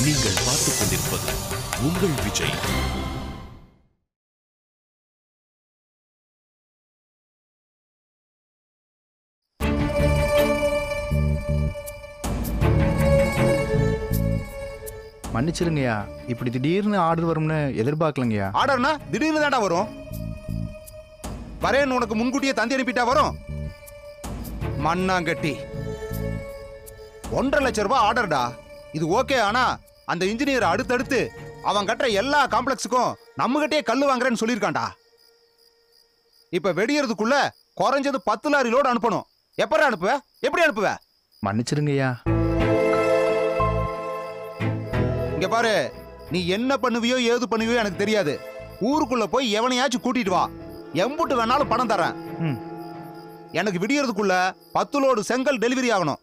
நீங்கள் பார்த்துக் கொண்டிருப்பது உங்கள் விஜய் மன்னிச்சிருங்கய்யா இப்படி திடீர்னு ஆர்டர் வரும்னு எதிர்பார்க்கலங்கய்யா ஆர்டர்னா திடீர்னு தான்டா வரும் வரேன்னு உனக்கு முன்கூட்டியே தந்தி அனுப்பிட்டா வரும் மண்ணாங்கட்டி ஒன்றரை லட்சம் ரூபாய் ஆர்டர்டா இது ஓகே ஆனா அந்த இன்ஜினியர் அடுத்தடுத்து அவன் கட்டுற எல்லா காம்ப்ளெக்ஸுக்கும் நம்மகிட்டயே கல்லு வாங்குறேன்னு சொல்லியிருக்கான்டா இப்ப வெடியறதுக்குள்ள குறைஞ்சது பத்து லாரி லோடு அனுப்பணும் எப்பற அனுப்புவ எப்படி அனுப்புவ மன்னிச்சிருங்கய்யா இங்க பாரு நீ என்ன பண்ணுவியோ ஏது பண்ணுவியோ எனக்கு தெரியாது ஊருக்குள்ள போய் எவனையாச்சும் கூட்டிட்டு வா எம்புட்டு வேணாலும் பணம் தரேன் ம். எனக்கு விடியறதுக்குள்ள பத்து லோடு செங்கல் டெலிவரி ஆகணும்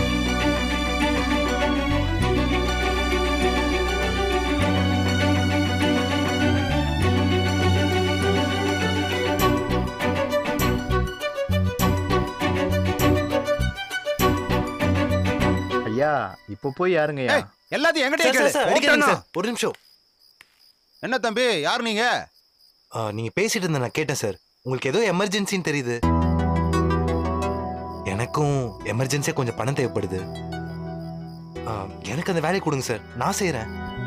ஐயா இப்போ போய் யாருங்கய்யா ஏய், எல்லாத்தையும் என்கிட்டயே சார், கேளு. சார், சார், அடிக்காதீங்க ஓட்டணும். சார். ஒரு நிமிஷம் என்ன தம்பி யார் நீங்க ஆ, நீங்க பேசிட்டு இருந்த நான் கேட்டேன் சார் உங்களுக்கு ஏதோ எமர்ஜென்சின்னு தெரியுது எனக்கும் எமர்ஜென்சியா கொஞ்சம் பணம் தேவைப்படுது ஆ, எனக்கு அந்த வேலையை கொடுங்க சார் நான் செய்யறேன்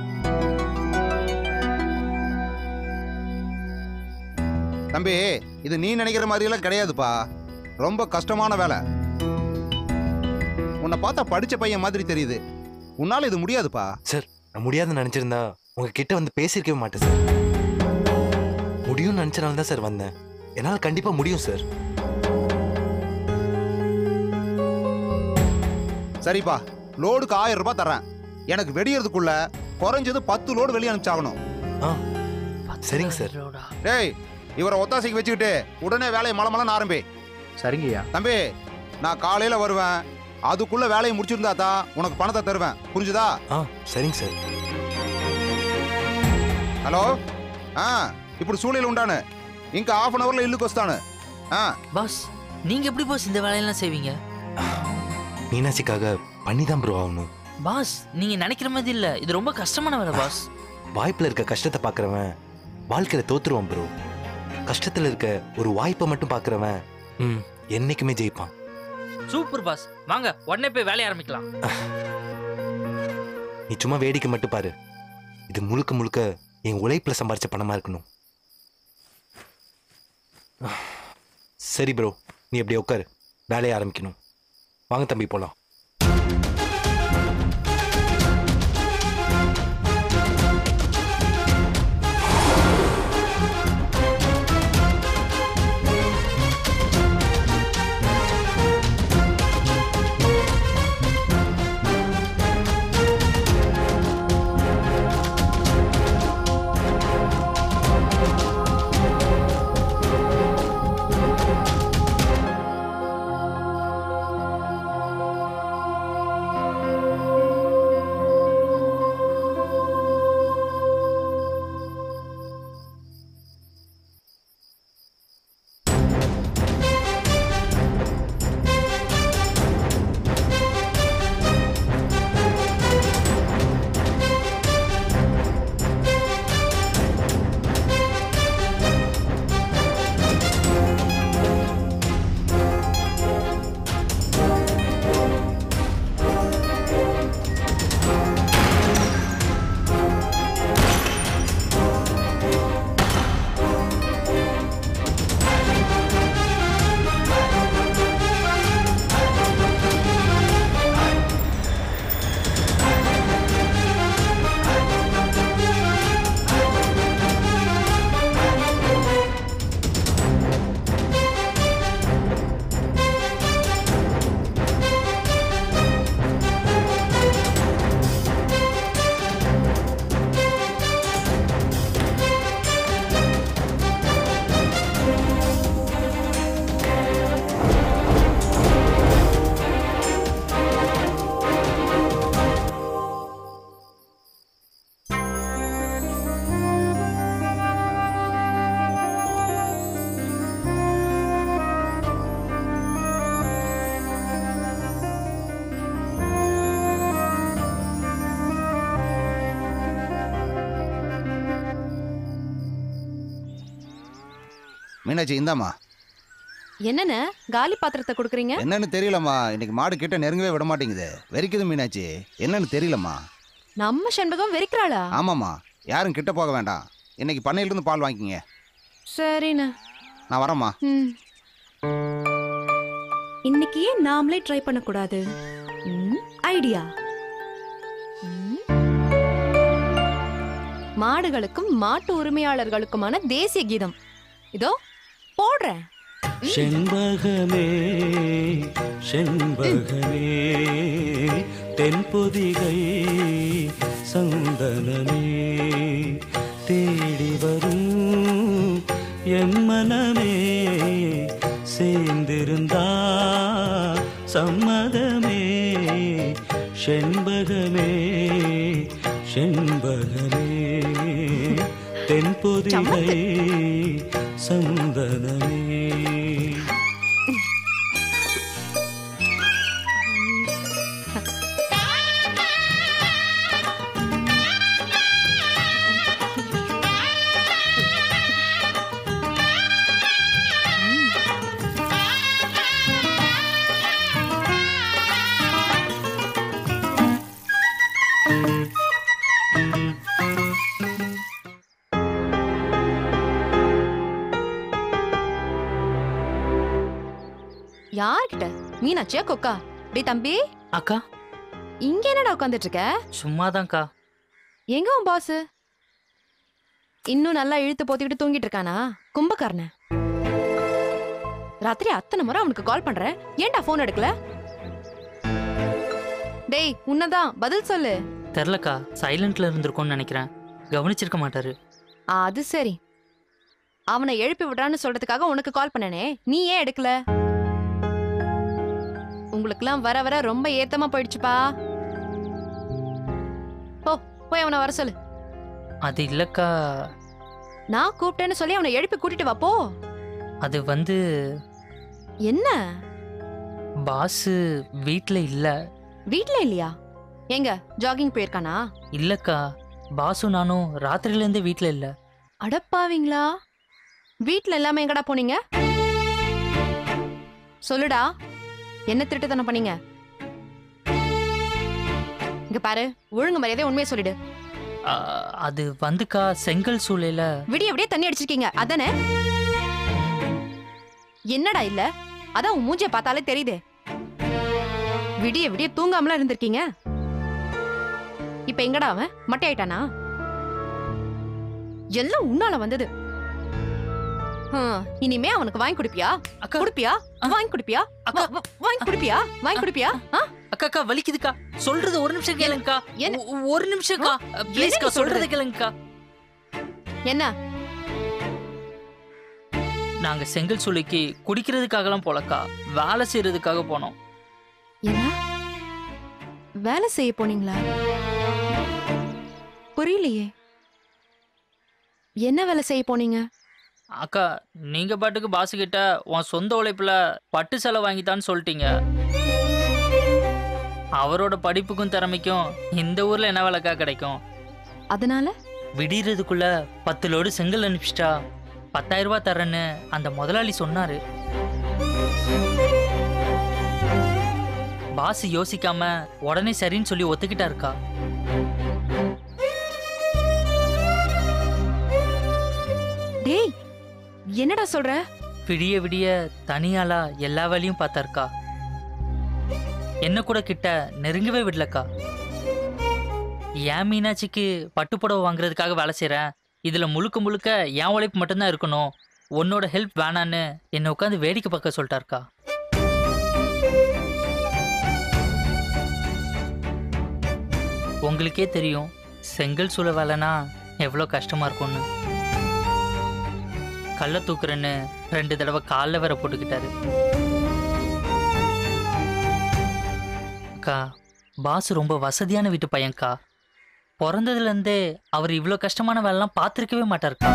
தம்பி இது நீ நினைக்கிற மாதிரி எல்லாம் கிடையாதுப்பா ரொம்ப கஷ்டமான வேலை உன்னை பார்த்தா படிச்ச பையன் மாதிரி தெரியுது உன்னால இது முடியாதுப்பா சார் நான் முடியாதுன்னு நினைச்சிருந்தா உங்ககிட்ட வந்து பேசியிருக்கவே மாட்டேன் சார் முடியும்னு நினைச்சனால தான் சார் வந்தேன் என்னால் கண்டிப்பா முடியும் சார் சரிப்பா லோடுக்கு ஆயிரம் ரூபாய் தரேன் எனக்கு வெடியறதுக்குள்ள குறைஞ்சது பத்து லோடு வெளியே அனுப்பிச்சாகணும் ஆ சரிங்க சார் டேய் இவரை ஒத்தாசைக்கு வச்சுக்கிட்டு உடனே வேலையை மலமலன்னு ஆரம்பி சரிங்கய்யா தம்பி நான் காலையில வருவேன் அதுக்குள்ள வேலையை முடிச்சிருந்தா தான் உனக்கு பணத்தை தருவேன் புரிஞ்சுதா ஆ சரிங்க சார் ஹலோ ஆ இப்படி சூழ்நிலை உண்டானு இங்க ஆஃப் அன் அவர்ல இல்லுக்கு வஸ்தானு ஆ பாஸ் நீங்க எப்படி பாஸ் இந்த வேலையெல்லாம் செய்வீங்க மீனாட்சிக்காக பண்ணி தான் ப்ரோ ஆகணும் பாஸ் நீங்க நினைக்கிற மாதிரி இல்ல இது ரொம்ப கஷ்டமான வேலை பாஸ் வாய்ப்புல இருக்க கஷ்டத்தை பார்க்கறவன் வாழ்க்கையில தோத்துருவான் ப்ரோ கஷ்டத்துல இருக்க ஒரு வாய்ப்பை மட்டும் பார்க்கறவன் ம் என்னைக்குமே ஜெயிப்பான் சூப்பர் பாஸ் வாங்க உடனே போய் வேலைய ஆரம்பிக்கலாம் நீ சும்மா வேடிக்கை மட்டும் பாரு இது முழுக்க முழுக்க என் உழைப்புல சம்பாரிச்ச பணமா இருக்கணும் சரி ப்ரோ நீ எப்படி உட்காரு வேலையை ஆரம்பிக்கணும் வாங்க தம்பி போலாம் மீனாட்சி இந்தாம்மா என்னண்ணே காலி பாத்திரத்தை கொடுக்குறீங்க என்னன்னு தெரியலம்மா இன்னைக்கு மாடு கிட்ட நெருங்கவே விட மாட்டேங்குது வெறிக்குது மீனாட்சி என்னன்னு தெரியலம்மா நம்ம செண்பகம் வெறிக்கிறாளா ஆமாம்மா யாரும் கிட்ட போக வேண்டாம் இன்னைக்கு பண்ணையிலிருந்து பால் வாங்கிக்கிங்க சரிண்ணே நான் வரேம்மா ம் இன்னைக்கு ஏன் நாமளே ட்ரை பண்ணக்கூடாது ம், ஐடியா ம். மாடுகளுக்கும் மாட்டு உரிமையாளர்களுக்குமான தேசிய கீதம் இதோ போடுறேன் செண்பகமே செண்பகமே தென்பொதிகை சந்தனமே தேடி வரும் எம்மனமே சேர்ந்திருந்தா சம்மதமே செண்பகமே செண்பகமே தென்பொதிகை சந்தனமே யார்கிட்ட மீனாச்சியா கொக்கா டேய் தம்பி அக்கா இங்க என்னடா உட்காந்துட்டு இருக்க சும்மாதான்க்கா எங்க உன் பாஸ் இன்னும் நல்லா இழுத்து போத்திக்கிட்டு தூங்கிட்டு இருக்கானா கும்பக்காரன ராத்திரி அத்தனை முறை அவனுக்கு கால் பண்றேன் ஏன்டா போன் எடுக்கல டேய் உன்னதான் பதில் சொல்லு தெரிலக்கா சைலண்ட்ல இருந்திருக்கும்னு நினைக்கிறேன் கவனிச்சிருக்க மாட்டாரு அது சரி அவனை எழுப்பி விடுறான்னு சொல்றதுக்காக உனக்கு கால் பண்ணனே நீ ஏன் எடுக்கல உங்களுக்குலாம் வர வர ரொம்ப ஏத்தமா போயிடுச்சுப்பா போ போய் அவனை வர சொல்லு அது இல்லக்கா நான் கூப்பிட்டேன்னு சொல்லி அவனை எழுப்பி கூட்டிட்டு வா போ அது வந்து என்ன பாஸ் வீட்ல இல்ல வீட்ல இல்லையா எங்க ஜாகிங் போயிருக்கானா இல்லக்கா பாசு நானும் ராத்திரில இருந்தே வீட்ல இல்ல அடப்பாவீங்களா வீட்ல எல்லாமே எங்கடா போனீங்க சொல்லுடா என்ன திருட்டுத்தனம் பண்ணீங்க இங்க பாரு ஒழுங்கு மரியாதை உண்மையை சொல்லிடு ஆ, அது வந்துக்கா செங்கல் சூளையில விடிய விடிய தண்ணி அடிச்சிருக்கீங்க அதானே என்னடா இல்ல அதான் உன் மூஞ்சிய பார்த்தாலே தெரியுதே விடிய விடிய தூங்காமலாம் இருந்திருக்கீங்க இப்ப எங்கடா அவன் மட்டை ஆயிட்டானா எல்லாம் உன்னால வந்தது ஹம், இனிமே அவனுக்கு வாங்கி குடுப்பியா அக்கா குடுப்பியா வாங்கி குடுப்பியா அக்கா. வா- வா- வாங்கி குடுப்பியா வாங்கி குடுப்பியா ஆ? அக்கா அக்கா வலிக்குதுக்கா சொல்றது ஒரு நிமிஷம் கேளுங்கக்கா என்ன? ஒ- ஒரு நிமிஷம்க்கா ப்ளீஸ்க்கா என்னங்க சொல்றத சொல்றது? கேளுங்கக்கா என்ன நாங்க செங்கல் சூளைக்கு குடிக்கிறதுக்காகலாம் போலக்கா வேலை செய்யறதுக்காக போனோம் என்ன வேலை செய்ய போனீங்களா புரியலையே என்ன வேலை செய்ய போனீங்க அக்கா நீங்க பாட்டுக்கு பாசு கிட்ட உன் சொந்த உழைப்புல பட்டு சேலை வாங்கித்தான்னு சொல்லிட்டீங்க அவரோட படிப்புக்கும் திறமைக்கும் இந்த ஊர்ல என்ன வேலைக்கா கிடைக்கும் அதனால விடியறதுக்குள்ள பத்து லோடு செங்கல் அனுப்பிச்சிட்டா பத்தாயிரம் ரூபாய் தரேன்னு அந்த முதலாளி சொன்னாரு பாஸ் யோசிக்காம உடனே சரின்னு சொல்லி ஒத்துக்கிட்டாருக்கா டேய் என்னடா சொல்ற விடிய விடிய தனியாளா எல்லா வேலையும் பார்த்தாருக்கா என்ன கூட கிட்ட நெருங்கவே விடலக்கா ஏன் மீனாட்சிக்கு பட்டுப்புடவை வாங்குறதுக்காக வேலை செய்கிறேன் இதில் முழுக்க முழுக்க என் உழைப்பு மட்டும்தான் இருக்கணும் உன்னோட ஹெல்ப் வேணான்னு என்னை உட்காந்து வேடிக்கை பார்க்க சொல்லிட்டாருக்கா உங்களுக்கே தெரியும் செங்கல் சூளை வேலைனா எவ்வளோ கஷ்டமா இருக்கும்னு கல்லை தூக்குறேன்னு ரெண்டு தடவை காலில் வேற போட்டுக்கிட்டாரு அக்கா பாஸ் ரொம்ப வசதியான வீட்டு பையன்க்கா பிறந்ததுலேருந்தே அவர் இவ்வளோ கஷ்டமான வேலைலாம் பார்த்துருக்கவே மாட்டாருக்கா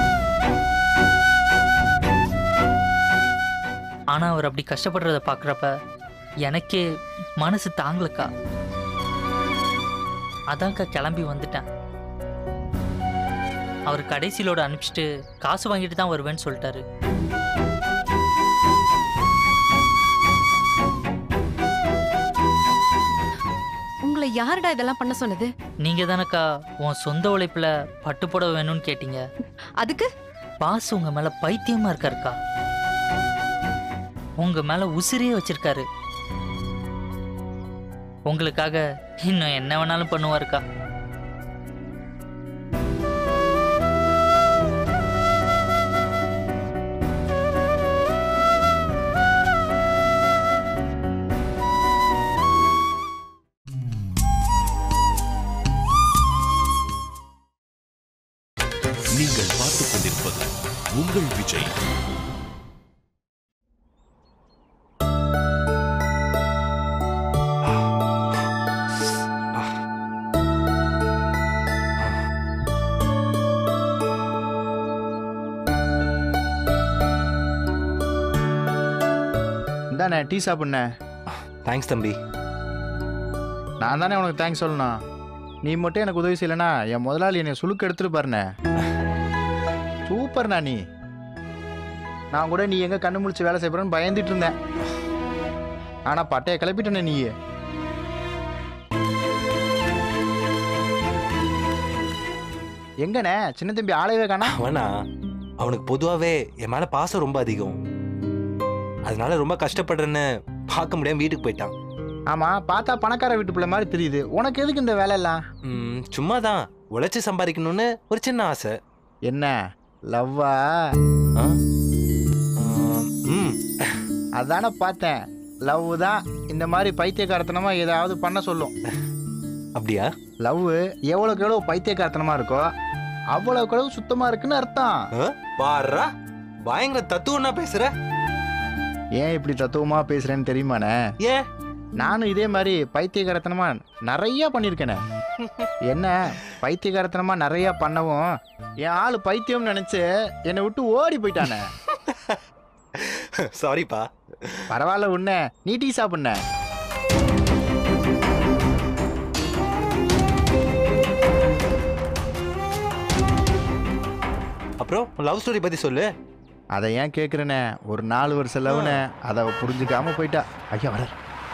ஆனால் அவர் அப்படி கஷ்டப்படுறத பார்க்குறப்ப எனக்கே மனசு தாங்கலக்கா அதான்க்கா கிளம்பி வந்துட்டேன் அவர் கடைசியிலோட அனுப்பிச்சிட்டு காசு வாங்கிட்டு தான் வருவேன்னு சொல்லிட்டாரு யாருடா இதெல்லாம் பண்ண சொன்னது நீங்க தானக்கா உன் சொந்த உழைப்புல பட்டுப்புடவை வேணும்னு கேட்டீங்க அதுக்கு பாஸ் உங்க மேல பைத்தியமா இருக்காருக்கா உங்க மேல உசிரியே வச்சிருக்காரு உங்களுக்காக இன்னும் என்ன வேணாலும் பண்ணுவாருக்கா நீங்கள் பார்த்துக் கொண்டிருப்பது உங்கள் விஜய் இந்தாண்ணே டீ சாப்பிட்ண்ணே தேங்க்ஸ் தம்பி நான் தானே உனக்கு தேங்க்ஸ் சொல்லணும் நீ மட்டும் எனக்கு உதவி செய்யலைனா என் முதலாளி என்னை சுளுக்கு எடுத்துட்டு பாருண்ணே சூப்பர்ண்ணா நீ நான் கூட நீ எங்க கண்ணு முழிச்சு வேலை செய்யறன்னு பயந்துட்டு இருந்தேன் ஆனா பட்டைய கிளப்பிட்டனே நீ எங்கண்ணே சின்ன தம்பி ஆளையவே காணா அவனா அவனுக்கு பொதுவாகவே என் மேலே பாசம் ரொம்ப அதிகம் அதனால ரொம்ப கஷ்டப்படுறேன்னு பார்க்க முடியாம வீட்டுக்கு போயிட்டான் ஆமா பார்த்தா பணக்கார வீட்டு பிள்ளை மாதிரி தெரியுது உனக்கு எதுக்கு இந்த வேலை எல்லாம் ம், சும்மா தான் உழைச்சி சம்பாதிக்கணும்னு ஒரு சின்ன ஆசை என்ன லவ்வா ஆ? ஆம், ம் அதானே பார்த்தேன் லவ் தான் இந்த மாதிரி பைத்தியக்காரத்தனமா ஏதாவது பண்ண சொல்லும் அப்படியா லவ் எவ்வளோக்கு எவ்வளோ பைத்தியக்காரத்தனமா இருக்கோ அவ்வளோக்கு அளவு சுத்தமா இருக்குன்னு அர்த்தம் ஆ? பாருடா பயங்கர தத்துவம்னா பேசுற ஏன் இப்படி தத்துவமா பேசுறேன்னு தெரியுமாண்ணே ஏன் நானும் இதே மாதிரி பைத்தியக்காரத்தனமா நிறைய பண்ணியிருக்கேனே என்ன பைத்தியக்காரத்தனமா நிறைய பண்ணவும் என் ஆளு பைத்தியம்னு நினைச்சு என்னை விட்டு ஓடி போயிட்டானே சாரிப்பா பரவாயில்ல உன்ன நீ டீ சாப்பிட்ண அப்புறம் லவ் ஸ்டோரி பத்தி சொல்லு அதை ஏன் கேட்குறேனே ஒரு நாலு வருஷம் லவ்னு அதை அவ புரிஞ்சுக்காம போயிட்டா ஐயா வர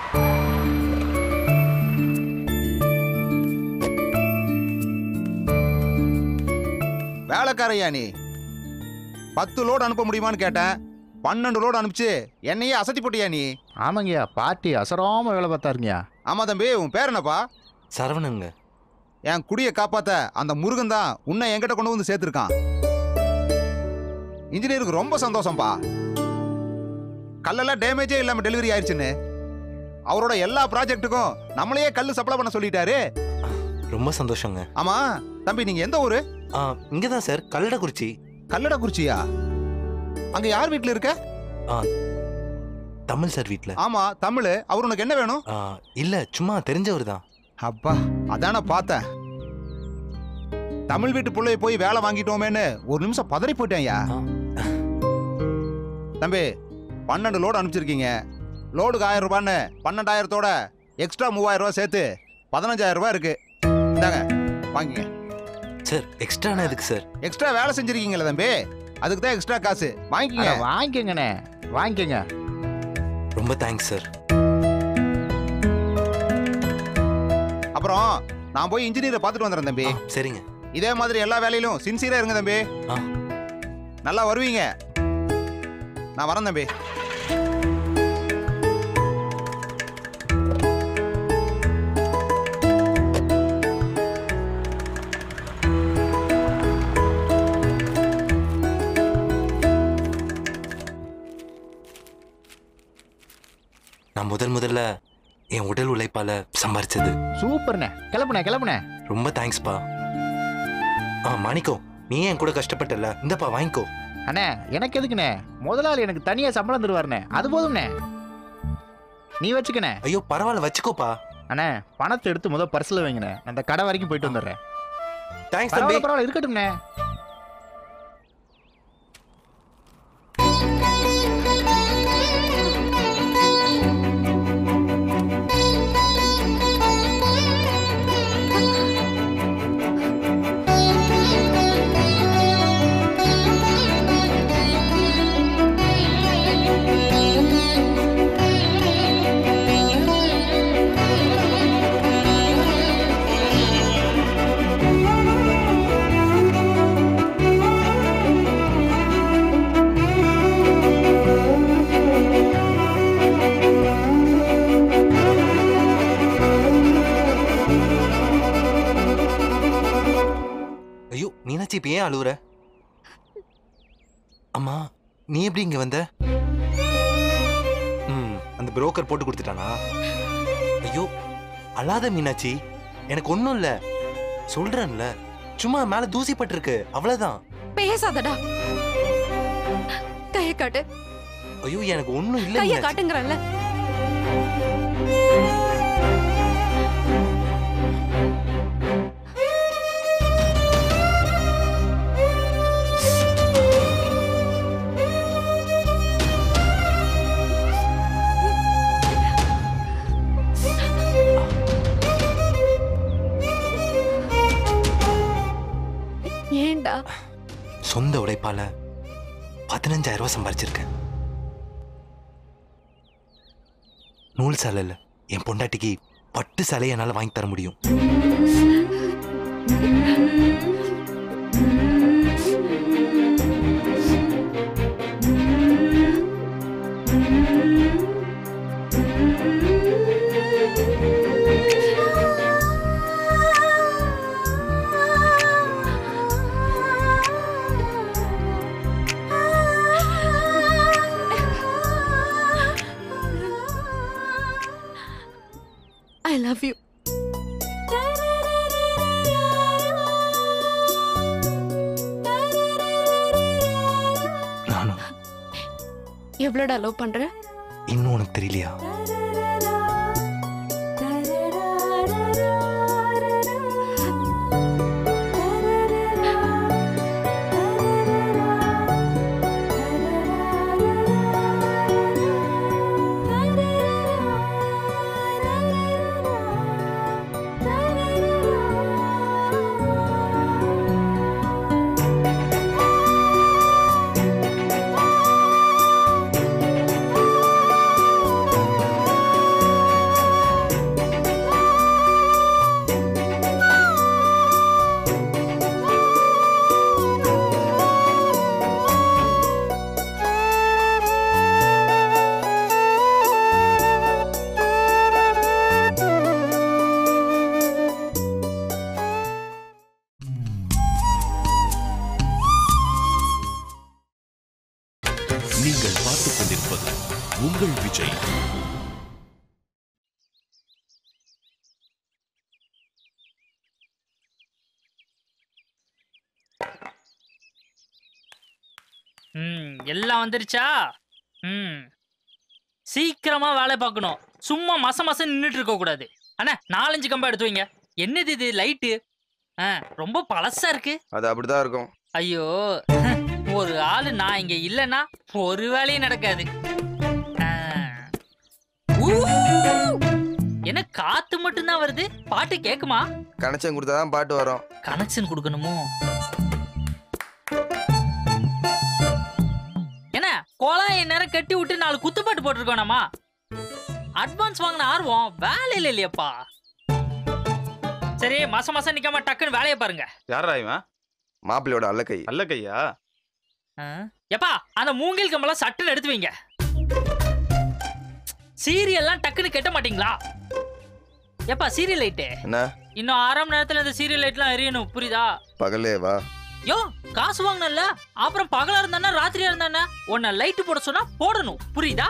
வேலைக்காரையா நீ பத்து லோடு அனுப்ப முடியுமான்னு கேட்டேன் பன்னெண்டு லோடு அனுப்பிச்சு என்னையே அசத்தி போட்டியா நீ ஆமாங்கய்யா பாட்டி அசராம வேலை பார்த்தாருங்கய்யா ஆமா தம்பி உன் பேர் என்னப்பா சரவணங்க என் குடியை காப்பாத்த அந்த முருகன் தான் உன்னை என்கிட்ட கொண்டு வந்து சேர்த்துருக்கான் இன்ஜினியருக்கு ரொம்ப சந்தோஷம்பா கல்லெல்லாம் டேமேஜே இல்லாம டெலிவரி ஆயிடுச்சுன்னு அவரோட எல்லா ப்ராஜெக்ட்டுக்கும் நம்மளையே கல் சப்ளை பண்ண சொல்லிட்டாரு ரொம்ப சந்தோஷங்க ஆமா தம்பி நீங்க எந்த ஊரு ஆ, இங்கதான் சார் கல்லடக்குறிச்சி கல்லடக்குறிச்சியா அங்க யார் வீட்ல இருக்க தமிழ் சார் வீட்ல ஆமா தமிழ் அவர் உனக்கு என்ன வேணும் ஆ, இல்ல சும்மா தெரிஞ்சவர் தான் அப்பா அதான பார்த்தேன் தமிழ் வீட்டு பிள்ளைய போய் வேலை வாங்கிட்டோமேன்னு ஒரு நிமிஷம் பதறி போயிட்டேன்யா ஆ. தம்பி பன்னெண்டு லோடு அனுப்பிச்சிருக்கீங்க லோடுக்கு ஆயிரம் ரூபான்னு பன்னெண்டாயிரத்தோட எக்ஸ்ட்ரா மூவாயிரம் ரூபாய் சேர்த்து பதினஞ்சாயிரம் ரூபாய் இருக்கு இந்தாங்க வாங்கிங்க சார் எக்ஸ்ட்ரானா எதுக்கு சார் எக்ஸ்ட்ரா வேலை செஞ்சிருக்கீங்களா தம்பி அதுக்கு தான் எக்ஸ்ட்ரா காசு வாங்கிக்கங்க அட, வாங்கிக்கங்கண்ணே வாங்கிக்கங்க ரொம்ப தேங்க்ஸ் சார் அப்புறம் நான் போய் இன்ஜினியரை பார்த்துட்டு வந்துடுறேன் தம்பி ஆ, சரிங்க இதே மாதிரி எல்லா வேலையிலும் சின்சியரா இருங்க தம்பி ஆ. நல்லா வருவீங்க நான் வரேன் தம்பி நான் முதல் முதல்ல என் உடல் உழைப்பால சம்பாரிச்சது சூப்பர்ண்ணே கிளப்புண்ணே கிளப்புண்ணே ரொம்ப தேங்க்ஸ்ப்பா ஆ மாணிக்கம் நீ என் கூட கஷ்டப்பட்டல இந்தப்பா வாங்கிக்கோ அண்ணே எனக்கு எதுக்குண்ணே முதலாளி எனக்கு தனியா சம்பளம் தருவாருண்ணே அது போதும்ண்ணே நீ வச்சுக்கண்ணே ஐயோ பரவாயில்ல வச்சுக்கோப்பா அண்ணே பணத்தை எடுத்து முத பர்சில் வைங்கண்ணே நான் அந்த கடை வரைக்கும் போயிட்டு வந்துடுறேன் தேங்க்ஸ் தம்பி பரவாயில்ல பரவாயில்ல இருக்கட்டும்ண்ணே Thank you. மீனாட்சி இப்ப ஏன் அழுவுற அம்மா நீ எப்படி இங்க வந்த ம் அந்த புரோக்கர் போட்டு கொடுத்துட்டானா ஐயோ அழாத மீனாட்சி எனக்கு ஒன்றும் இல்ல சொல்றேன்ல சும்மா மேல தூசி பட்டிருக்கு அவ்வளவுதான் பேசாதடா கைய காட்டு ஐயோ எனக்கு ஒன்றும் இல்ல கைய மீனாட்சி. காட்டுங்கறல்ல ஏன்டா சொந்த உழைப்பால பதினஞ்சாயிரம் ரூபாய் சம்பாரிச்சிருக்கேன் நூல் சேலையில் என் பொண்டாட்டிக்கு பட்டு சேலையை என்னால் வாங்கி தர முடியும் ஐ லவ் யூ நானும் எவ்வளோடா லவ் பண்ற இன்னும் உனக்கு தெரியலையா நீங்கள் பார்த்துக் கொண்டிருப்பது உங்கள் விஜய் ம் எல்லாம் வந்துருச்சா ம் சீக்கிரமா வேலை பார்க்கணும் சும்மா மச மச நின்றுட்டு இருக்க கூடாது அண்ணா நாலஞ்சு கம்பா எடுத்து வைங்க என்னது இது லைட்டு ஆ ரொம்ப பழசா இருக்கு அது அப்படிதான் இருக்கும் ஐயோ ஒரு ஆளு நான் இங்க இல்லைன்னா ஒரு வேலையும் நடக்காது ஆ. ஊ! என்ன காத்து மட்டும்தான் வருது பாட்டு கேக்குமா கனெக்ஷன் கொடுத்தா தான் பாட்டு வரும் கனெக்ஷன் கொடுக்கணுமோ என்ன குழாயை நேரம் கட்டி விட்டு நாலு குத்துப்பாட்டு போட்டிருக்கோனாமா அட்வான்ஸ் வாங்கின ஆர்வம் வேலையில இல்லையப்பா சரி மாசம் மாசம் நிக்காம டக்குன்னு வேலையை பாருங்க யாரா இவன் மாப்பிள்ளையோட அல்லக்கை அல்ல கையா ஆ? எப்பா அந்த மூங்கில் கம்பெல்லாம் சட்டுன்னு எடுத்து வைங்க சீரியல்லாம் டக்குன்னு கெட்ட மாட்டீங்களா எப்பா சீரியல் லைட்டு என்ன இன்னும் அரை மணி நேரத்துல இந்த சீரியல் லைட்லாம் எரியணும் புரியுதா பகலே வா யோ காசு வாங்கினல அப்புறம் பகலா இருந்தானே ராத்திரியா இருந்தானே உன்னை லைட் போட சொன்னா போடணும் புரியுதா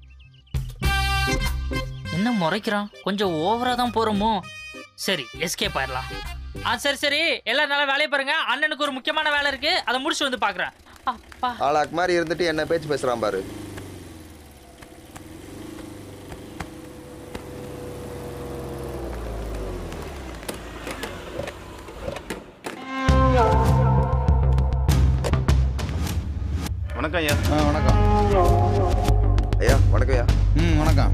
என்ன முறைக்கிறான் கொஞ்சம் ஓவரா தான் போறோமோ சரி எஸ்கேப் ஆயிடலாம் ஆ சரி சரி எல்லாரும் நல்லா வேலையை பாருங்க அண்ணனுக்கு ஒரு முக்கியமான வேலை இருக்கு அதை முடிச்சு வந்து பாக்குறேன் அப்பா ஆளாக் மாதிரி இருந்துட்டு என்ன பேச்சு பேசுறான் பாரு வணக்கம் ஐயா ஆ வணக்கம் ஐயா வணக்கம் ஐயா ம் வணக்கம்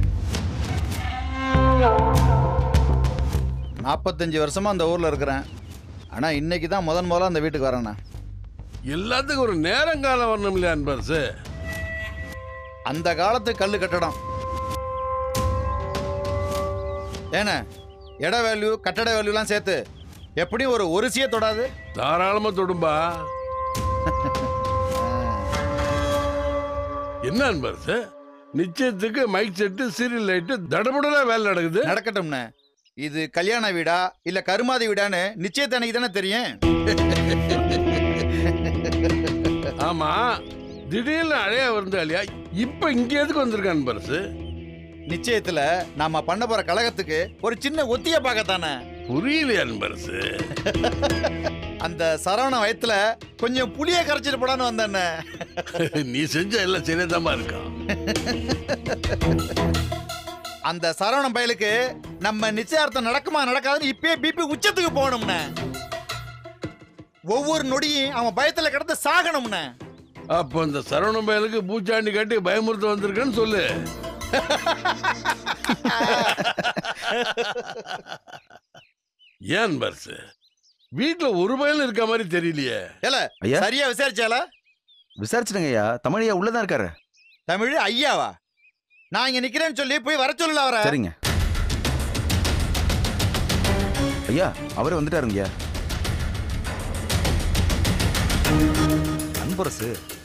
நாற்பத்தஞ்சு வருஷமா அந்த ஊர்ல இருக்கிறேன் ஆனா இன்னைக்கு தான் முதன் முதல்ல அந்த வீட்டுக்கு வரேண்ணா எல்லாத்துக்கும் ஒரு நேரங்காலம் வரணும் இல்லையா அன்பரசு அந்த காலத்து கல் கட்டடம் ஏண்ணே இட வேல்யூ கட்டட வேல்யூலாம் சேர்த்து எப்படியும் ஒரு ஒரு சிய தொடாது தாராளமா தொடும்பா என்ன அன்பரசு நிச்சயத்துக்கு மைக் செட்டு சீரியல் லைட்டு தடபுடலா வேலை நடக்குது நடக்கட்டும்ண்ணே இது கல்யாண வீடா இல்ல கருமாதி வீடான்னு நிச்சயத்தன்னைக்கு தானே தெரியும் ஆமா திடீர்னு அழையா வந்தாலியா இப்ப இங்க எதுக்கு வந்திருக்கான் பரசு நிச்சயத்துல நாம பண்ண போற கழகத்துக்கு ஒரு சின்ன ஒத்திய பார்க்கத்தானே புரியலையா பரசு அந்த சரவண வயத்துல கொஞ்சம் புளிய கரைச்சிட்டு போடான்னு வந்தேன்னு நீ செஞ்ச எல்லாம் சரியாதாம்மா இருக்கான் அந்த சரவணன் பயலுக்கு நம்ம நிச்சயார்த்தம் நடக்குமா நடக்காதுன்னு இப்பயே பிபி உச்சத்துக்கு போகணும்னே ஒவ்வொரு நொடியும் அவன் பயத்துல கிடந்து சாகணும்னே அப்போ இந்த சரவண பயலுக்கு பூச்சாண்டி காட்டி பயமுறுத்த வந்திருக்கேன்னு சொல்லு ஏன் பர்ஸ் வீட்டுல ஒரு பயலும் இருக்க மாதிரி தெரியலையே ஏல ஐயா சரியா விசாரிச்சால விசாரிச்சிடுங்க ஐயா தமிழ் ஐயா உள்ளதான் இருக்காரு தமிழ் ஐயாவா நான் இங்க நிக்கிறேன்னு சொல்லி போய் வர சொல்லல அவரை சரிங்க ஐயா அவரே வந்துட்டாருங்க ஐயா அன்பரசு